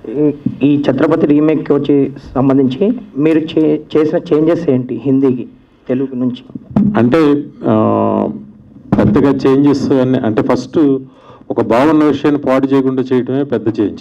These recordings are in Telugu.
ఈ- ఈ ఛత్రపతి రీమేక్ వచ్చి సంబంధించి మీరు చే చేసిన చేంజెస్ ఏంటి హిందీకి తెలుగు నుంచి అంటే ఆ, పెద్దగా చేంజెస్ అని అంటే ఫస్ట్ ఒక బాగున్న విషయాన్ని పాడు చేయకుండా చేయడమే పెద్ద చేంజ్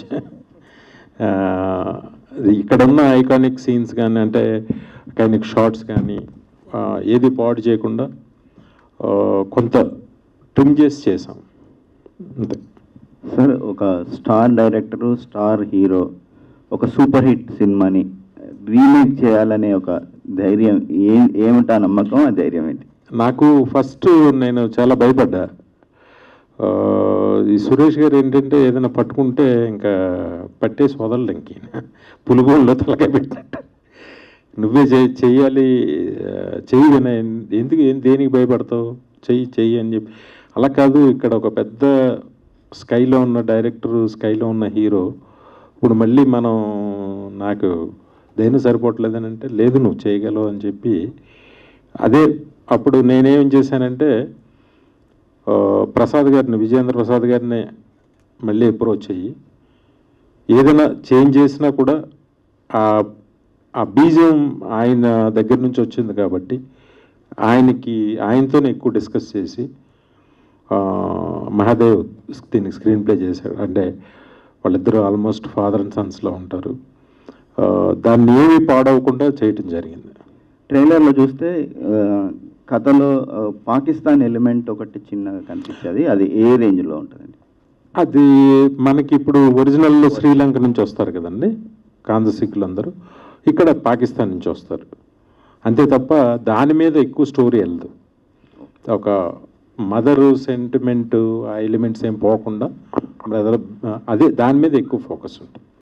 ఇక్కడ ఉన్న ఐకానిక్ సీన్స్ కానీ అంటే ఐకానిక్ షార్ట్స్ కానీ ఆ, ఏది పాడు చేయకుండా ఆ, కొంత ట్రిమ్ చేసి చేసాం అంతే సార్ ఒక స్టార్ డైరెక్టరు స్టార్ హీరో ఒక సూపర్ హిట్ సినిమాని రీమేక్ చేయాలనే ఒక ధైర్యం ఏ ఏమిటా నమ్మకం ఆ ధైర్యం ఏంటి నాకు ఫస్ట్ నేను చాలా భయపడ్డా ఆ, ఈ సురేష్ గారు ఏంటంటే ఏదైనా పట్టుకుంటే ఇంకా పట్టేసి వదలడు ఇంక పులుగోళ్ళలో తలకాయ పెట్టినట్టు నువ్వే చెయ్యి చెయ్యాలి ఆ, చెయ్యి వినయ్. ఎందుకు ఏం దేనికి భయపడతావు చెయ్యి చెయ్యి అని చెప్పి అలా కాదు ఇక్కడ ఒక పెద్ద స్కైలో ఉన్న డైరెక్టర్ స్కైలో ఉన్న హీరో ఇప్పుడు మళ్ళీ మనం నాకు దేని సరిపోవట్లేదని అంటే లేదు నువ్వు చేయగలవు అని చెప్పి అదే అప్పుడు నేనేం చేశానంటే ఆ, ప్రసాద్ గారిని విజయేంద్ర ప్రసాద్ గారిని మళ్ళీ అప్రోచ్ అయ్యి ఏదైనా చేంజ్ చేసినా కూడా ఆ ఆ బీజం ఆయన దగ్గర నుంచి వచ్చింది కాబట్టి ఆయనకి ఆయనతోనే ఎక్కువ డిస్కస్ చేసి ఆ, మహాదేవ్ దీనికి స్క్రీన్ ప్లే చేశాడు అంటే వాళ్ళిద్దరూ ఆల్మోస్ట్ ఫాదర్ అండ్ సన్స్లో ఉంటారు ఆ, దాన్ని ఏమీ పాడవకుండా చేయటం జరిగింది ట్రైలర్లో చూస్తే ఆ, కథలో ఆ, పాకిస్తాన్ ఎలిమెంట్ ఒకటి చిన్నగా కనిపించేది అది ఏ రేంజ్లో ఉంటుందండి అది మనకి ఇప్పుడు ఒరిజినల్లో శ్రీలంక నుంచి వస్తారు కదండి కాందసిక్కులు అందరూ ఇక్కడ పాకిస్తాన్ నుంచి వస్తారు అంతే తప్ప దాని మీద ఎక్కువ స్టోరీ వెళ్ళదు ఒక మదర్ సెంటిమెంట్ ఆ ఎలిమెంట్స్ ఏం పోకుండా బ్రదర్ అదే దాని మీద ఎక్కువ ఫోకస్ ఉంటుంది